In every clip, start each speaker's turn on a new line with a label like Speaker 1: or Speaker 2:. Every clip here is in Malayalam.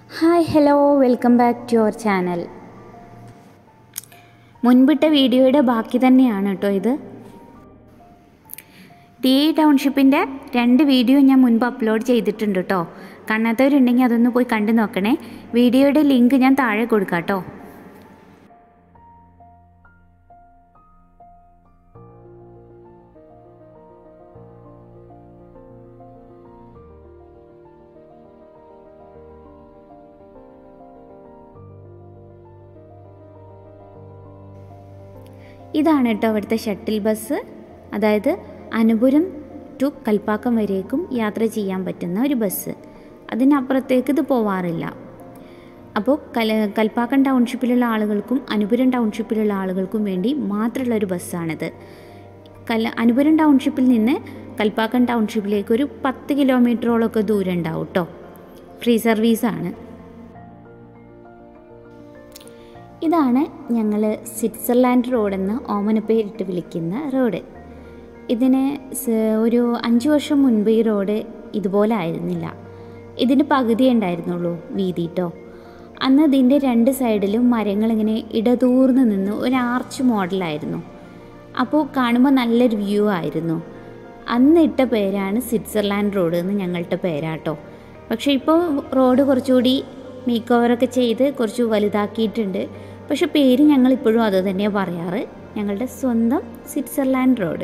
Speaker 1: hi hello welcome back to your channel മുൻപിട്ട വീഡിയോയുടെ ബാക്കി തന്നെയാണ് കേട്ടോ ഇത് ഡി ഐ ടൗൺഷിപ്പിൻ്റെ രണ്ട് വീഡിയോ ഞാൻ മുൻപ് അപ്ലോഡ് ചെയ്തിട്ടുണ്ട് കേട്ടോ കാണാത്തവരുണ്ടെങ്കിൽ അതൊന്ന് പോയി കണ്ടു നോക്കണേ വീഡിയോയുടെ ലിങ്ക് ഞാൻ താഴെ കൊടുക്കാം കേട്ടോ ഇതാണ് കേട്ടോ അവിടുത്തെ ഷട്ടിൽ ബസ് അതായത് അനുപുരം ടു കൽപ്പാക്കം വരേക്കും യാത്ര ചെയ്യാൻ പറ്റുന്ന ഒരു ബസ് അതിനപ്പുറത്തേക്ക് ഇത് പോവാറില്ല അപ്പോൾ കൽ കൽപ്പാക്കം ടൗൺഷിപ്പിലുള്ള ആളുകൾക്കും അനുപുരം ടൗൺഷിപ്പിലുള്ള ആളുകൾക്കും വേണ്ടി മാത്രമുള്ള ഒരു ബസ്സാണിത് കൽ അനുപുരം ടൗൺഷിപ്പിൽ നിന്ന് കൽപ്പാക്കം ടൗൺഷിപ്പിലേക്ക് ഒരു പത്ത് കിലോമീറ്ററോളമൊക്കെ ദൂരം ഉണ്ടാവും കേട്ടോ ഫ്രീ സർവീസാണ് ഇതാണ് ഞങ്ങൾ സ്വിറ്റ്സർലാൻഡ് റോഡെന്ന് ഓമനപ്പേരിട്ട് വിളിക്കുന്ന റോഡ് ഇതിന് സ്- ഒരു അഞ്ച് വർഷം മുൻപ് ഈ റോഡ് ഇതുപോലെ ആയിരുന്നില്ല ഇതിന് പകുതി ഉണ്ടായിരുന്നുള്ളൂ വീതി കേട്ടോ അന്ന് ഇതിൻ്റെ രണ്ട് സൈഡിലും മരങ്ങളിങ്ങനെ ഇടതൂർന്ന് നിന്ന് ഒരു ആർച്ച് മോഡലായിരുന്നു അപ്പോൾ കാണുമ്പോൾ നല്ലൊരു വ്യൂ ആയിരുന്നു അന്ന് ഇട്ട പേരാണ് സ്വിറ്റ്സർലാൻഡ് റോഡ് എന്ന് ഞങ്ങളുടെ പേരാട്ടോ പക്ഷേ ഇപ്പോൾ റോഡ് കുറച്ചുകൂടി മേക്ക് ഓവറൊക്കെ ചെയ്ത് കുറച്ച് വലുതാക്കിയിട്ടുണ്ട് പക്ഷെ പേര് ഞങ്ങൾ ഇപ്പോഴും അത് തന്നെയാണ് പറയാറ് ഞങ്ങളുടെ സ്വന്തം സ്വിറ്റ്സർലാൻഡ് റോഡ്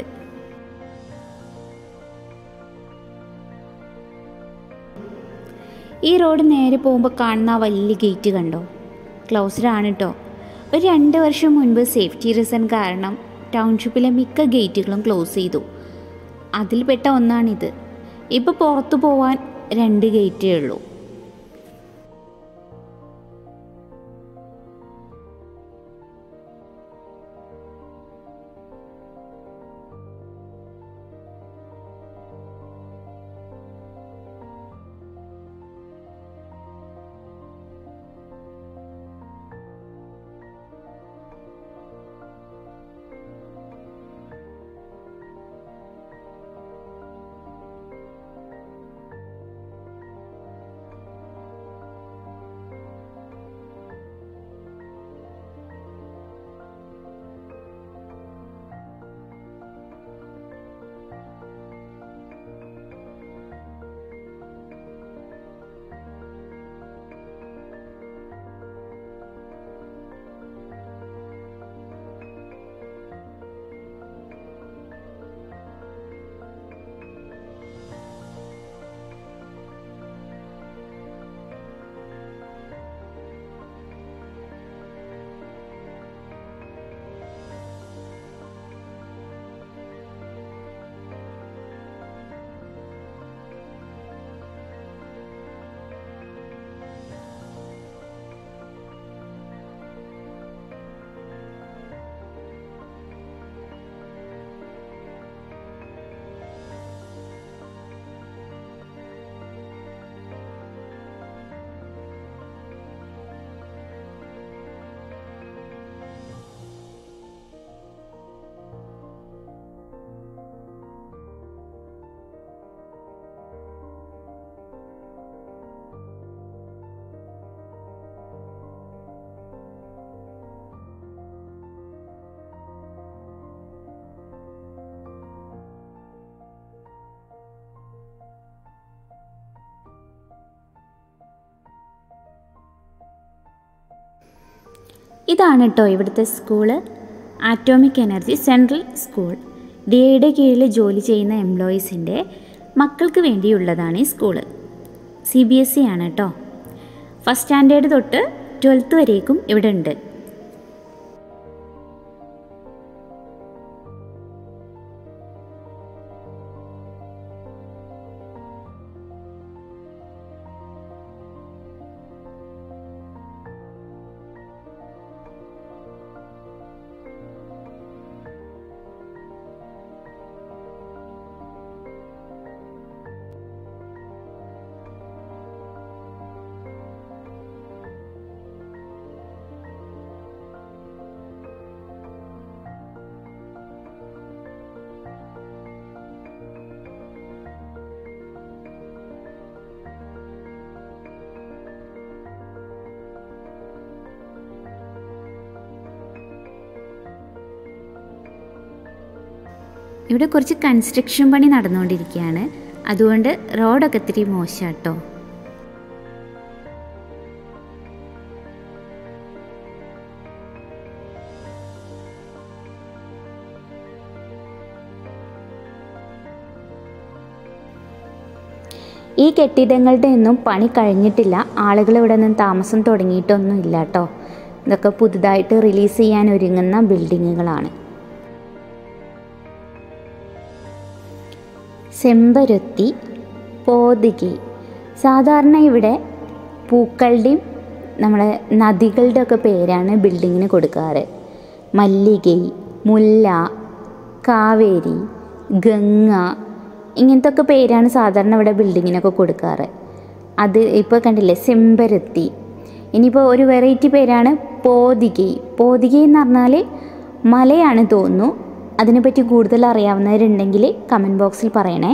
Speaker 1: ഈ റോഡ് നേരെ പോകുമ്പോൾ കാണുന്ന ആ വലിയ ഗേറ്റ് കണ്ടോ ക്ലോസ്ഡ് ആണ് കേട്ടോ ഒരു രണ്ട് വർഷം മുൻപ് സേഫ്റ്റി റീസൺ കാരണം ടൗൺഷിപ്പിലെ മിക്ക ഗേറ്റുകളും ക്ലോസ് ചെയ്തു അതിൽപ്പെട്ട ഒന്നാണിത് ഇപ്പോൾ പുറത്തു പോവാൻ രണ്ട് ഗേറ്റേ ഉള്ളൂ ഇതാണ് കേട്ടോ ഇവിടുത്തെ school atomic energy central school D എയുടെ കീഴിൽ ജോലി ചെയ്യുന്ന എംപ്ലോയീസിൻ്റെ മക്കൾക്ക് വേണ്ടിയുള്ളതാണ് ഈ school C B S E ആണ് കേട്ടോ ഫസ്റ്റ് സ്റ്റാൻഡേർഡ് തൊട്ട് ട്വൽത്ത് വരേക്കും ഇവിടെ ഉണ്ട് ഇവിടെ കുറച്ച് കൺസ്ട്രക്ഷൻ പണി നടന്നുകൊണ്ടിരിക്കുകയാണ് അതുകൊണ്ട് റോഡൊക്കെ ഇത്തിരി മോശമാട്ടോ ഈ കെട്ടിടങ്ങളുടെ ഒന്നും പണി കഴിഞ്ഞിട്ടില്ല ആളുകൾ ഇവിടെ നിന്ന് താമസം തുടങ്ങിയിട്ടൊന്നും ഇല്ല കേട്ടോ ഇതൊക്കെ പുതുതായിട്ട് റിലീസ് ചെയ്യാൻ ഒരുങ്ങുന്ന ബിൽഡിങ്ങുകളാണ് ചെമ്പരുത്തി പോതികി സാധാരണ ഇവിടെ പൂക്കളുടെയും നമ്മളെ നദികളുടെ ഒക്കെ പേരാണ് ബിൽഡിങ്ങിന് കൊടുക്കാറ് മല്ലികൈ മുല്ല കാവേരി ഗംഗ ഇങ്ങനത്തെ ഒക്കെ പേരാണ് സാധാരണ ഇവിടെ ബിൽഡിങ്ങിനൊക്കെ കൊടുക്കാറ് അത് ഇപ്പോൾ കണ്ടില്ലേ ചെമ്പരത്തി ഇനിയിപ്പോൾ ഒരു വെറൈറ്റി പേരാണ് പോതികൈ പോതികൈ എന്ന് പറഞ്ഞാൽ മലയാണ് തോന്നുന്നു അതിനെപ്പറ്റി കൂടുതൽ അറിയാവുന്നവരുണ്ടെങ്കിൽ കമൻറ്റ് ബോക്സിൽ പറയണേ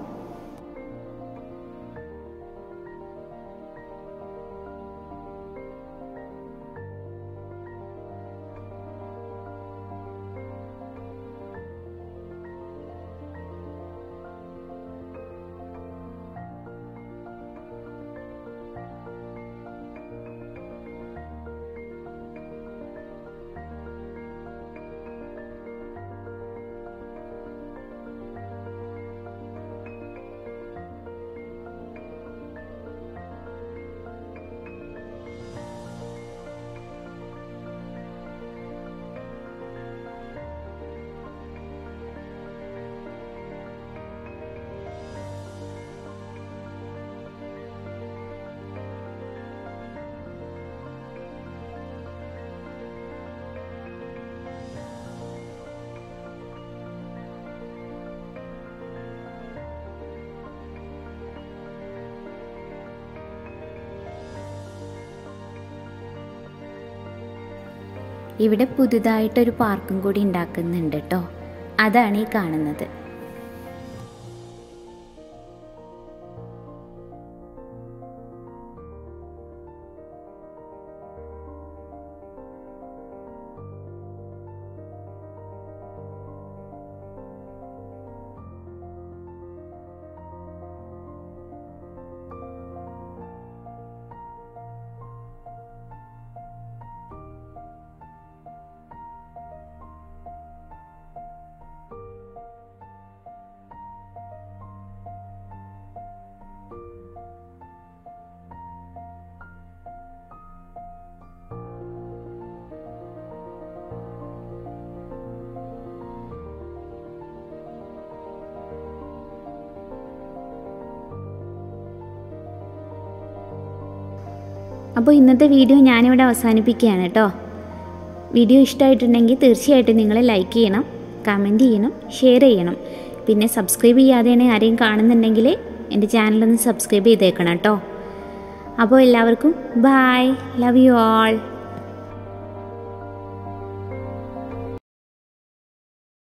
Speaker 1: ഇവിടെ പുതുതായിട്ടൊരു പാർക്കും കൂടി ഉണ്ടാക്കുന്നുണ്ട് കേട്ടോ അതാണ് ഈ കാണുന്നത് അപ്പോൾ ഇന്നത്തെ വീഡിയോ ഞാനിവിടെ അവസാനിപ്പിക്കുകയാണ് കേട്ടോ വീഡിയോ ഇഷ്ടമായിട്ടുണ്ടെങ്കിൽ തീർച്ചയായിട്ടും നിങ്ങൾ ലൈക്ക് ചെയ്യണം കമൻറ്റ് ചെയ്യണം ഷെയർ ചെയ്യണം പിന്നെ സബ്സ്ക്രൈബ് ചെയ്യാതെയാണ് ആരെയും കാണുന്നുണ്ടെങ്കിൽ എൻ്റെ ചാനലൊന്ന് സബ്സ്ക്രൈബ് ചെയ്തേക്കണം കേട്ടോ അപ്പോൾ എല്ലാവർക്കും ബായ് ലവ് യു ആൾ